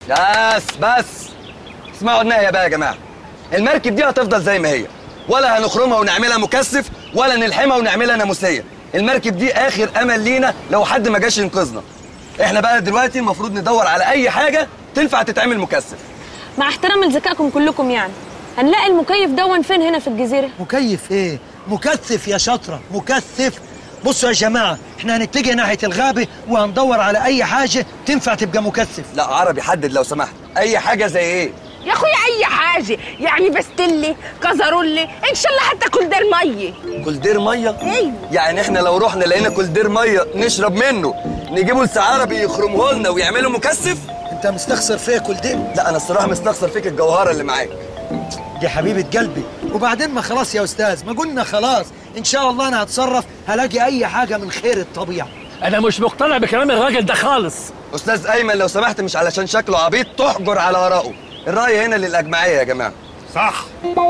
بس بس اسمعوا النهايه بقى يا جماعه المركب دي هتفضل زي ما هي ولا هنخرمها ونعملها مكثف ولا نلحمها ونعملها ناموسيه المركب دي اخر امل لينا لو حد ما جاش ينقذنا احنا بقى دلوقتي المفروض ندور على اي حاجه تنفع تتعمل مكثف مع احترام لذكائكم كلكم يعني هنلاقي المكيف دون فين هنا في الجزيره مكيف ايه مكثف يا شطرة مكثف بصوا يا جماعة احنا هنتجه ناحية الغابة وهندور على أي حاجة تنفع تبقى مكثف لا عربي حدد لو سمحت اي حاجه زي ايه يا اخويا اي حاجه يعني بستلي كزرولي ان شاء الله حتى كولدير ميه كولدير ميه ايوه يعني احنا لو رحنا لقينا كولدير ميه نشرب منه نجيبه لسعربي يخرمه لنا ويعمله مكثف انت مستخسر فيا كل دي لا انا الصراحه مستخسر فيك الجوهره اللي معاك دي حبيبة قلبي وبعدين ما خلاص يا أستاذ ما قلنا خلاص إن شاء الله أنا هتصرف هلاقي أي حاجة من خير الطبيعة انا مش مقتنع بكلام الراجل ده خالص استاذ ايمن لو سمحت مش علشان شكله عبيط تحجر على ارائه الراي هنا للاجمعيه يا جماعه صح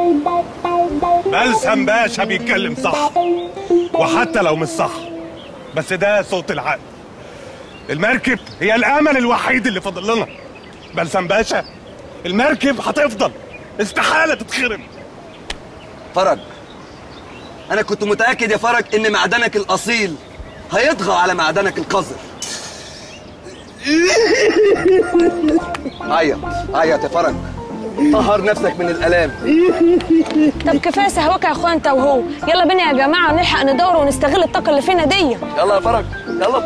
بلسم باشا بيتكلم صح وحتى لو مش صح بس ده صوت العقل المركب هي الامل الوحيد اللي فاضل لنا بلسم باشا المركب هتفضل استحاله تتخرم فرج انا كنت متاكد يا فرج ان معدنك الاصيل هيطغى على معدنك القذر عيط عيط يا فرج طهر نفسك من الالام طب كفايه سهوكه يا اخويا انت وهو يلا بينا يا جماعه نلحق ندور ونستغل الطاقه اللي فينا دي يلا يا فرج يلا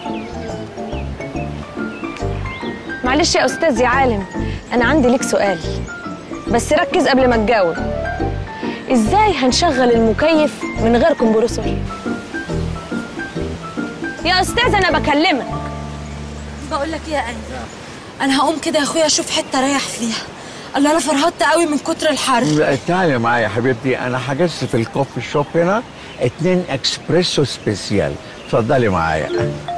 معلش يا استاذ يا عالم انا عندي ليك سؤال بس ركز قبل ما تجاوب ازاي هنشغل المكيف من غير كمبرسور يا استاذ انا بكلمك بقول لك ايه يا انجي انا هقوم كده يا اخويا اشوف حته اريح فيها الله انا فرهطت قوي من كتر الحر لا تعالي معايا يا حبيبتي انا حجزت في الكوفي شوب هنا اتنين اكسبريسو سبيسيال اتفضلي معايا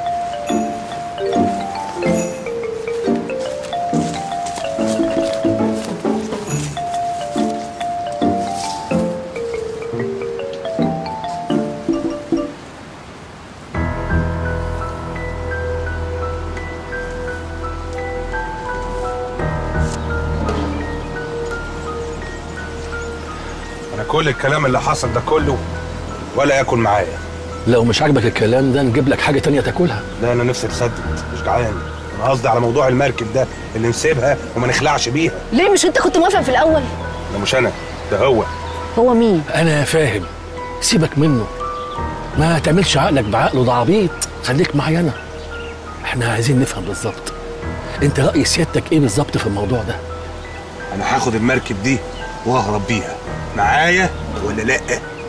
انا كل الكلام اللي حصل ده كله ولا ياكل معايا لو مش عاجبك الكلام ده نجيب لك حاجه تانية تاكلها لا انا نفسي اتسدد مش جعان انا قصدي على موضوع المركب ده اللي نسيبها وما نخلعش بيها ليه مش انت كنت موافق في الاول ده مش انا ده هو هو مين انا فاهم سيبك منه ما تعملش عقلك بعقله ده عبيط خليك معايا انا احنا عايزين نفهم بالظبط انت راي سيادتك ايه بالظبط في الموضوع ده انا هاخد المركب دي واهرب بيها معايا ولا لا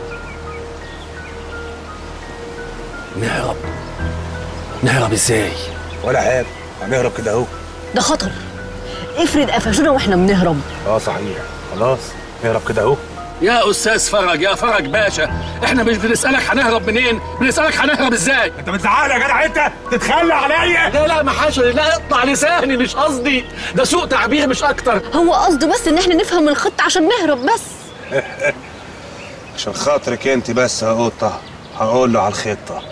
نهرب نهرب ازاي ولا حاجه هنهرب كده اهو ده خطر افرض قفشونا واحنا بنهرب اه صحيح خلاص نهرب كده اهو يا استاذ فرج يا فرج باشا احنا مش بنسالك هنهرب منين بنسالك هنهرب ازاي انت بتزعقني يا جدع انت تتخلى عليا لا لا ما حاجه لا اقطع لساني مش قصدي ده سوء تعبير مش اكتر هو قصده بس ان احنا نفهم الخطه عشان نهرب بس عشان خاطرك انت بس يا قطه هقول له على الخطه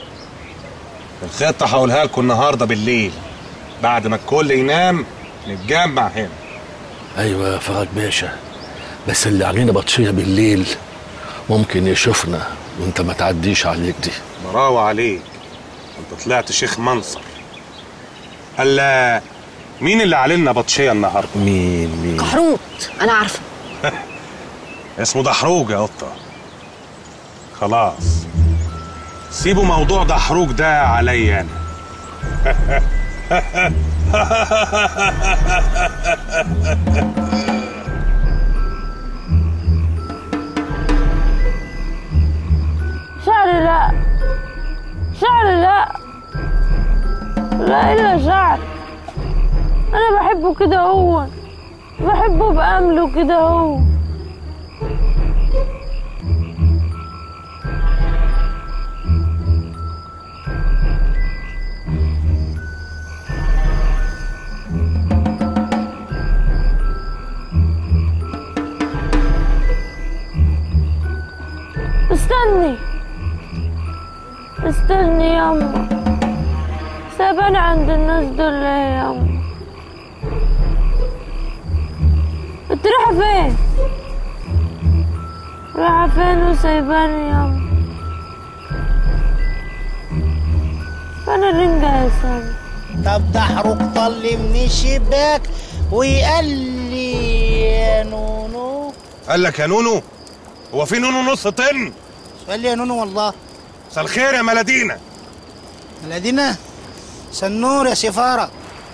الخطه هقولها لكم النهارده بالليل بعد ما الكل ينام نتجمع هنا ايوه يا فرج باشا بس اللي علينا بطشيه بالليل ممكن يشوفنا وانت ما تعديش عليك دي براوة عليك انت طلعت شيخ منصر الا مين اللي علينا بطشيه النهارده مين مين كحروت انا عارفه اسمه دحروج يا قطه خلاص سيبوا موضوع دحروج ده عليا انا شعر لا شعر لا لا الا شعر انا بحبه كده هو بحبه بأمله كده هو استني استني ياما سابني عند الناس دول ليه ياما فين رايحة فين وسايباني يابا فين الرنجة يا سامي طب دحرج طل من الشباك وقال لي يا نونو قال لك يا نونو هو في نونو نص طن قال لي يا نونو والله مساء الخير يا ملادينا الذين سنور يا سفارة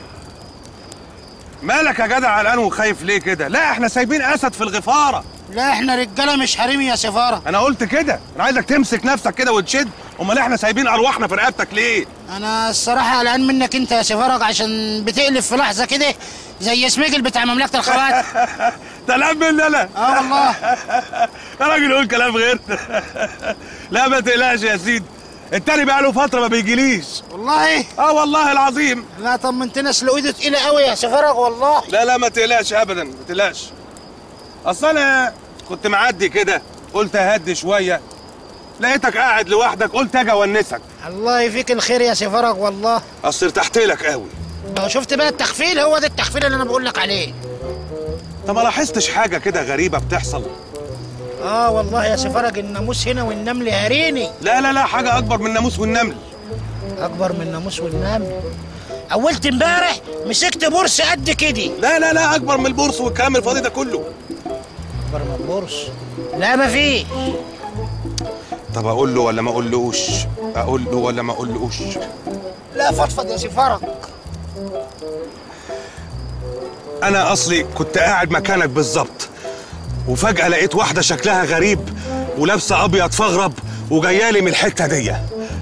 مالك يا جدع قلقان وخايف ليه كده لا احنا سايبين اسد في الغفاره لا احنا رجاله مش حريمي يا سفارة انا قلت كده انا عايزك تمسك نفسك كده وتشد امال احنا سايبين ارواحنا في رقبتك ليه انا الصراحة قلقان منك انت يا سفارة عشان بتقلب في لحظة كده زي سميجل بتاع مملكة الخوات كلام من انا اه والله يا راجل قول كلام غير لا ما تقلقش يا سيدي التاني بقى له فتره ما بيجيليش والله اه والله العظيم لا طمنتنا اصل ايده تقيلة قوي يا سفارة والله لا لا ما تقلقش ابدا ما تقلقش اصل انا كنت معدي كده قلت اهدي شويه لقيتك قاعد لوحدك قلت اجي اونسك الله يفيك الخير يا سفارة والله اصل ارتحت لك قوي لو شفت بقى التخفيل هو ده التخفيل اللي انا بقول لك عليه انت ما لاحظتش حاجه كده غريبه بتحصل اه والله يا سفرج الناموس هنا والنمل هاريني لا لا لا حاجه اكبر من الناموس والنمل اكبر من الناموس والنمل اولت امبارح مسكت بورس قد كده لا لا لا اكبر من البورس والكلام الفاضي ده كله اكبر من البورس لا ما فيش طب اقول له ولا ما اقولوش اقول له ولا ما اقولوش لا فضفض يا سفرج انا اصلي كنت قاعد مكانك بالظبط وفجاه لقيت واحده شكلها غريب ولابسه ابيض فغرب وجايالي من الحته دي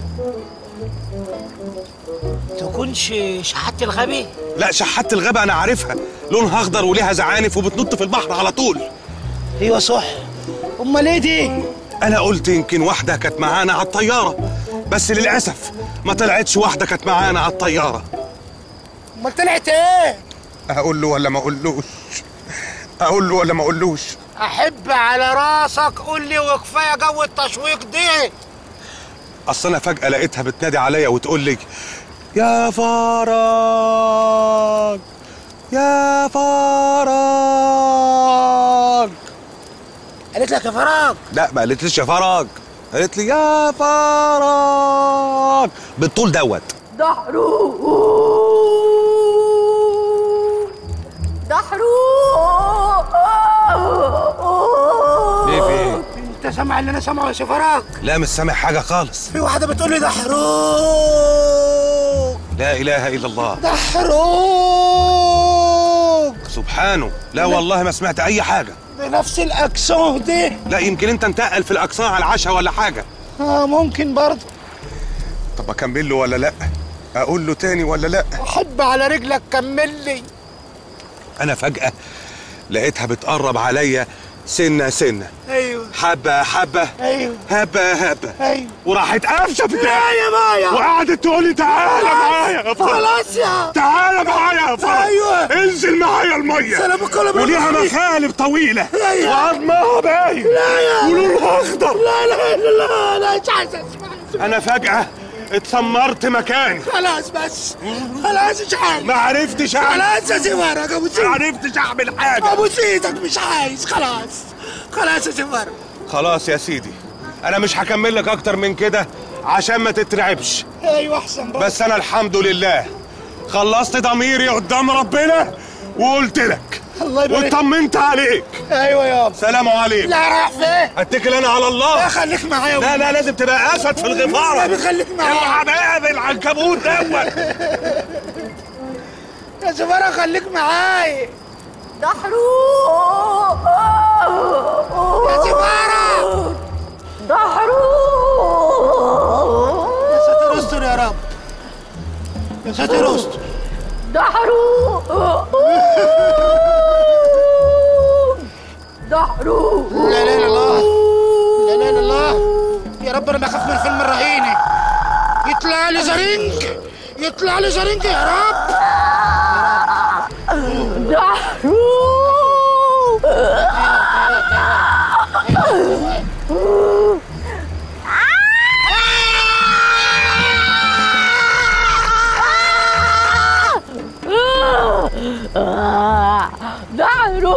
تكونش شحات الغبي لا شحات الغابه انا عارفها لونها اخضر وليها زعانف وبتنط في البحر على طول ايوه صح امال ايه دي انا قلت يمكن واحده كانت معانا على الطياره بس للاسف ما طلعتش واحده كانت معانا على الطياره امال طلعت ايه اقول له ولا ما اقولوش اقول له ولا ما اقولوش احب على راسك قول لي وكفايه جو التشويق دي اصل انا فجاه لقيتها بتنادي عليا وتقول لي يا فرج يا فرج قالت لك يا فراج لا ما قالتليش يا فرج قالت لي يا فرج بالطول دوت ليه في ايه؟ انت سامع اللي انا سامعه يا سفراج لا مش سامع حاجه خالص في واحده بتقول لي دحروج لا اله الا الله دحروج سبحانه لا والله ما سمعت اي حاجه بنفس الاكسون دي لا يمكن انت انتقل في الاقصاء على العشاء ولا حاجه اه ممكن برضه طب اكمل له ولا لا اقول له تاني ولا لا احب على رجلك كمل لي انا فجاه لقيتها بتقرب عليا سنه سنه ايوه حبه حبه ايوه هبه هبه ايوه وراحت قافشه في لا يا مايا وقعدت تقول لي تعالى معايا يا فرج خلاص يا تعالى معايا يا فرج أيوة. انزل معايا الميه سلام الكل وليها بالرحمة. مخالب طويله أيوة. وعظمها باين لا يا ولونها اخضر لا لا لا لا لا مش عايز اسمع انا فجاه اتسمرت مكاني خلاص بس خلاص مش عايز ما عرفتش اعمل خلاص يا سفارة ابو ما سيدك عرفتش اعمل حاجه ابو سيدك مش عايز خلاص خلاص يا سفارة خلاص يا سيدي انا مش هكمل لك اكتر من كده عشان ما تترعبش ايوه احسن بقى بس انا الحمد لله خلصت ضميري قدام ربنا وقلت لك الله يبارك وطمنت عليك ايوه يابا سلام عليكم لا رايح فين اتكل انا على الله لا خليك معايا لا لا لازم تبقى اسد في الغفاره لا خليك معايا اوعى بقى بالعنكبوت دوت يا سفارة خليك معايا دحروق يا سفارة دحروق يا ساتر استر يا رب يا ساتر استر دحروق دحروق لا لا لا الله لا لا لا الله يا رب انا بخاف من فيلم الرهينة يطلع لي زرنج يطلع لي زرنج يا رب دحروق يا ظهره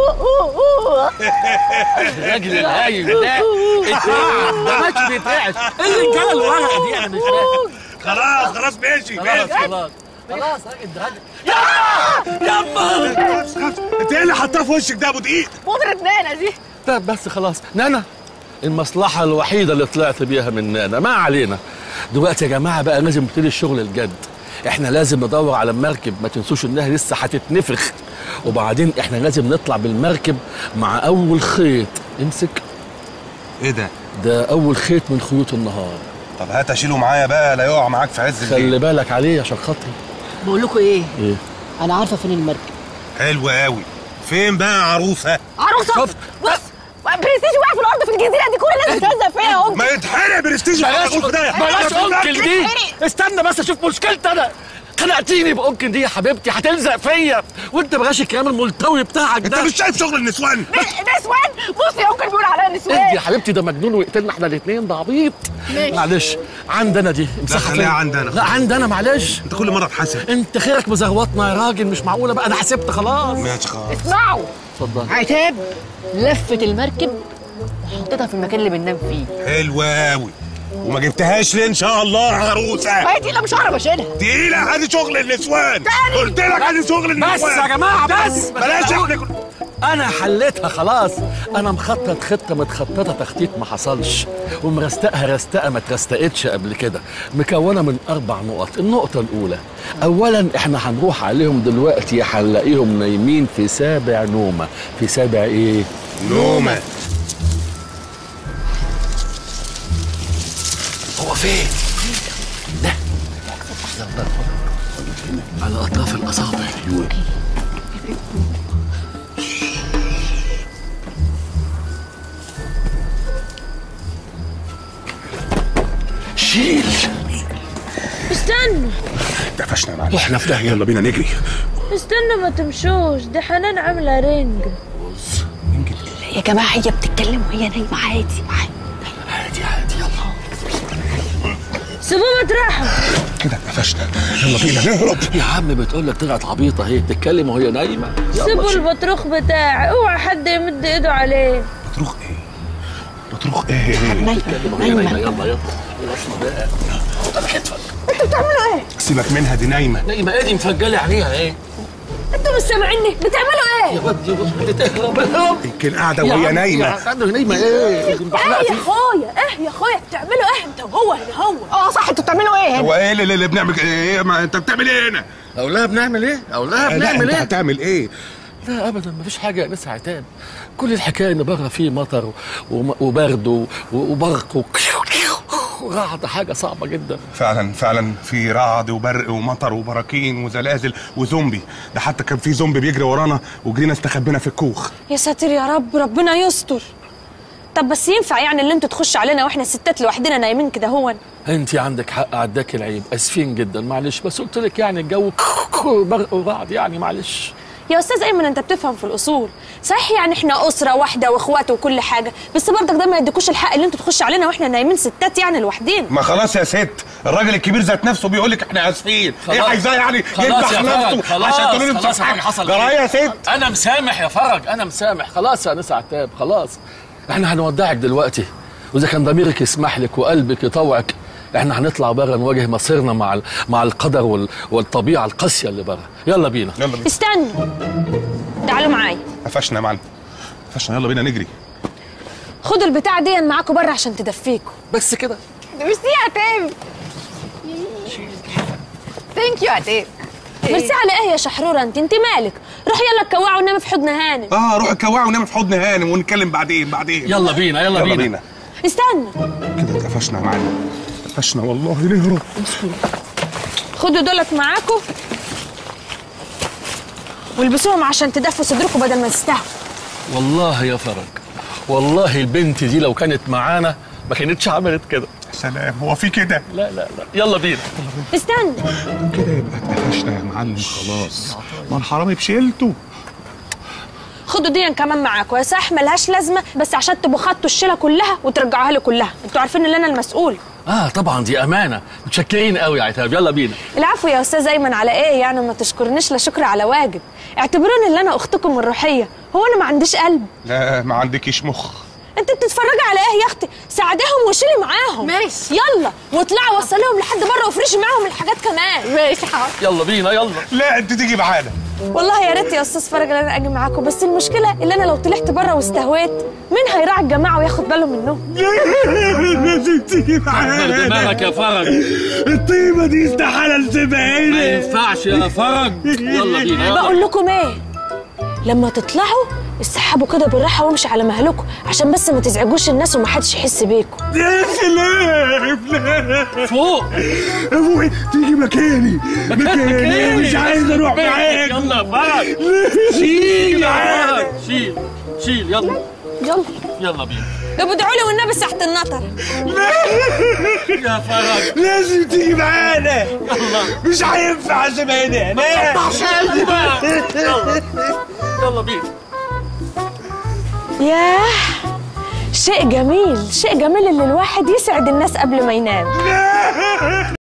الراجل الهايل ده اتقعد ده ماشي بيتقعد ايه الرجاله الورقه دي انا مش فاهم خلاص خلاص ماشي خلاص ماشي خلاص خلاص راجل ده راجل يما خلاص خلاص انت ايه اللي حطاه في وشك ده يا ابو دقيق قدرة نانا دي طب بس خلاص نانا المصلحة الوحيدة اللي طلعت بيها من نانا ما علينا دلوقتي يا جماعة بقى لازم نبتدي الشغل الجد احنا لازم ندور على مركب ما تنسوش انها لسه هتتنفخ وبعدين احنا لازم نطلع بالمركب مع اول خيط امسك ايه ده ده اول خيط من خيوط النهار طب هات اشيله معايا بقى لا يقع معاك في عز الليل خلي بالك عليه عشان خاطري بقول لكم ايه ايه انا عارفه فين المركب حلو قوي فين بقى عروسه عروسة شفت؟ بص برستيج واقع في الارض في الجزيرة دي كل الناس بتهزق فيها اهو ما يتحرق برستيج بلاش في ده بلاش انكل دي استنى بس اشوف مشكلتي انا خنقتيني بانكل دي يا حبيبتي هتلزق فيا وانت بلاش الكلام الملتوي بتاعك انت ده مش شايف شغل النسوان نسوان بص يا انكل بيقول عليها اهدي نسوان يا حبيبتي ده مجنون ويقتلنا احنا الاثنين ده عبيط ماشي. معلش عندنا دي امسحها خليها فين؟ عندنا. لا عندنا معلش انت كل مره تحاسب انت خيرك مزغوطنا يا راجل مش معقوله بقى انا حسبت خلاص ماشي خلاص اسمعوا اتفضل عتاب لفت المركب وحطيتها في المكان اللي بننام فيه حلو قوي وما جبتهاش ليه ان شاء الله عروسه ما هي دي لا مش هعرف اشيلها تقيله ادي شغل النسوان قلت لك ادي شغل النسوان بس يا جماعه بس بلاش احنا كل- انا حليتها خلاص انا مخطط خطه متخططه تخطيط ما حصلش ومرستقها رستقه ما اترستقتش قبل كده مكونه من اربع نقط النقطه الاولى اولا احنا هنروح عليهم دلوقتي هنلاقيهم نايمين في سابع نومه في سابع ايه نومه هو فين ده يلا على اطراف الاصابع ايوه شيل استنوا قفشنا يا معلم رحنا في داهيه يلا بينا نجري استنوا ما تمشوش دي حنان عامله رنج يا جماعة هي بتتكلم وهي نايمة عادي عادي عادي يلا سيبوه مطرحه كده قفشنا يلا بينا نهرب يا عم بتقول لك طلعت عبيطه هي بتتكلم وهي نايمه يلا سيبوا شيل. البطروخ بتاعي اوعى حد يمد ايده عليه بتروح ايه بتروح ايه بتتكلم وهي نايمه يلا يلا خلصنا بقى طب كتفك سيبك منها دي نايمه نايمه ايه دي مفجله عينيها ايه انتوا مش سامعيني بتعملوا ايه يا ودي بتهرب اهرب يمكن قاعده يا وهي عم، نايمه يا عم، نايمه ايه ايه يا اخويا ايه يا اخويا بتعملوا ايه انت وهو هنا هو اه صح انتوا بتعملوا ايه هنا هو ايه اللي, اللي بنعمل ايه ما انت بتعمل ايه هنا اقول لها بنعمل ايه اقول لها لا بنعمل انت ايه هتعمل ايه لا ابدا مفيش حاجه يا ناس عتاب كل الحكايه ان بره فيه مطر وم- وبرد و- وبرق و- ورعد حاجه صعبه جدا فعلا فعلا في رعد وبرق ومطر وبراكين وزلازل وزومبي ده حتى كان في زومبي بيجري ورانا وجرينا استخبينا في الكوخ يا ساتر يا رب ربنا يستر طب بس ينفع يعني اللي انتوا تخشوا علينا واحنا الستات لوحدنا نايمين كده هون انت عندك حق عداك العيب اسفين جدا معلش بس قلت لك يعني الجو برق ورعد يعني معلش يا استاذ ايمن انت بتفهم في الاصول صحيح يعني احنا اسره واحده واخوات وكل حاجه بس برضك ده ما يديكوش الحق اللي انتوا تخشوا علينا واحنا نايمين ستات يعني لوحدين ما خلاص يا ست الراجل الكبير ذات نفسه بيقول لك احنا اسفين ايه خلاص. عايزاه يعني خلاص يذبح يا فرج نفسه خلاص عشان تقولي له خلاص امسح يا فرج حصل جرايه يا خير. ست انا مسامح يا فرج انا مسامح خلاص يا ناس عتاب خلاص احنا هنودعك دلوقتي واذا كان ضميرك يسمح لك وقلبك يطوعك احنا هنطلع بره نواجه مصيرنا مع ال- مع القدر وال- والطبيعه القاسيه اللي بره يلا بينا يلا بينا استنوا تعالوا معايا قفشنا يا معلم قفشنا يلا بينا نجري خدوا البتاع دي معاكم بره عشان تدفيكوا بس كده ميرسي يا عتاب ثانك يو عتاب ميرسي على ايه يا شحروره انت انت مالك روح يلا اتكوعوا ونامي في حضن هانم اه روح اتكوعوا ونام في حضن هانم ونتكلم بعدين بعدين يلا بينا يلا, يلا بينا. بينا استنى كده اتقفشنا يا معلم اتقفشنا والله نهرب خدوا دولت معاكم والبسوهم عشان تدفوا صدركم بدل ما تستهوا والله يا فرج والله البنت دي لو كانت معانا ما كانتش عملت كده سلام هو في كده لا لا لا يلا بينا استنى كده يبقى اتقفشنا يا معلم خلاص ما الحرامي بشيلته خدوا دي كمان معاكم يا صح ملهاش لازمه بس عشان تبقوا خدتوا الشيله كلها وترجعوها لي كلها انتوا عارفين ان انا المسؤول اه طبعا دي امانه متشكرين قوي يا عتاب يلا بينا العفو يا استاذ ايمن على ايه يعني ما تشكرنيش لا شكر على واجب اعتبروني اللي انا اختكم الروحيه هو انا ما عنديش قلب لا ما عندكيش مخ انت بتتفرجي على ايه يا اختي ساعديهم وشيلي معاهم ماشي. يلا واطلعي وصليهم لحد بره وافرشي معاهم الحاجات كمان ماشي حاضر يلا بينا يلا لا انت تيجي معانا والله يا ريت يا استاذ فرج ان انا اجي معاكم بس المشكله اللي انا لو طلعت بره واستهويت مين هيراعي الجماعه وياخد باله منهم لازم تيجي كبر دماغك يا فرج الطيبه دي استحاله نسيبها ما هنا ينفعش يا فرج يلا بينا يلا بقول لكم ايه لما تطلعوا اسحبوا كده بالراحه وامشي على مهلكم عشان بس ما تزعجوش الناس ومحدش يحس بيكم يا سلام لا فوق ابوي تيجي مكاني مكاني مش عايز اروح مكانك. معاك يلا يا فرج شيل يا فرج شيل شيل يلا يلا يلا بينا طب ادعوا لي والنبي ساعه النطر يا فرج لازم تيجي معانا يلا مش هينفع اسيبها هنا لا يلا يلا بينا ياه شيء جميل شيء جميل ان الواحد يسعد الناس قبل ما ينام